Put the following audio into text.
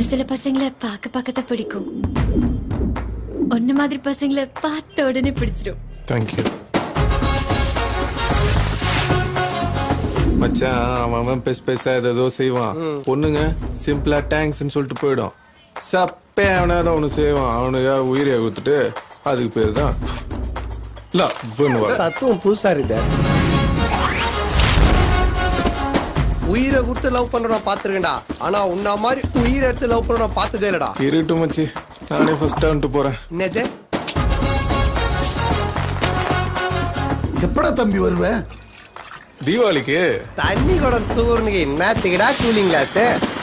சில பசங்களை பார்க்க பார்க்கத்தான் பிடிக்கும் ஒன்ன மாதிரி பசங்களை பார்த்த உடனே பிடிச்சிடும் தேங்க்யூ மச்சான் அவன் அவன் பெஸ் பெருசா ஏதோ செய்வான் பொண்ணுங்க சிம்பிளா டேங்க்ஸ்னு சொல்லிட்டு போயிடும் சப்பே அவனாதான் ஒண்ணு செய்வான் அவனுக்கா உயிரை கொடுத்துட்டு அதுக்கு பேர் தான் லவ்னு தத்துவம் புதுசா இருக்கு உயிரை கொடுத்து லவ் பண்றவன பாத்துருக்கேன்டா ஆனா உன்ன மாதிரி உயிரை எடுத்து லவ் பண்றவன பார்த்ததே இல்லடா இருட்டும் மச்சி நானே ஃபர்ஸ்ட் வந்துட்டு போறேன் என்னது எப்படா தம்பி வருவேன் தீபாவளிக்கு தண்ணி குடம் தூர்னுக்கு என்னத்துக்குடா கூலிங் கிளாஸ்